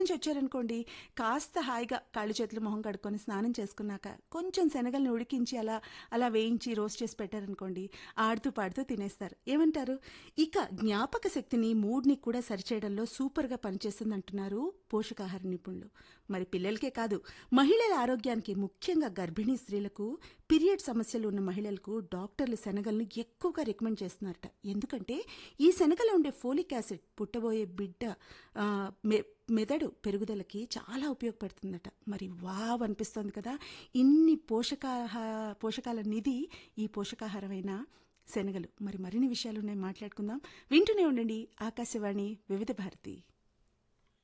నుంచి వచ్చారనుకోండి కాస్త హాయిగా కాళ్ళు చేతులు మొహం కడుక్కొని స్నానం చేసుకున్నాక కొంచెం శనగల్ని ఉడికించి అలా అలా వేయించి రోస్ట్ చేసి పెట్టారనుకోండి ఆడుతూ పాడుతూ తినేస్తారు ఏమంటారు ఇక జ్ఞాపక శక్తిని మూడ్ని కూడా సరిచేయడంలో సూపర్గా పనిచేస్తుంది అంటున్నారు పోషకాహార నిపుణులు మరి పిల్లలకే కాదు మహిళల ఆరోగ్యానికి ముఖ్యంగా గర్భిణీ స్త్రీలకు పీరియడ్ సమస్యలు ఉన్న మహిళలకు డాక్టర్లు శనగలను ఎక్కువగా రికమెండ్ చేస్తున్నారట ఎందుకంటే ఈ శనగలో ఉండే ఫోలిక్ యాసిడ్ పుట్టబోయే బిడ్డ ఆ, మె- మెదడు పెరుగుదలకి చాలా ఉపయోగపడుతుందట మరి వావ్ అనిపిస్తోంది కదా ఇన్ని పోషకాహ పోషకాల నిధి ఈ పోషకాహారమైన శనగలు మరి మరిన్ని విషయాలు ఉన్నాయి మాట్లాడుకుందాం వింటూనే ఉండండి ఆకాశవాణి వివిధ భారతి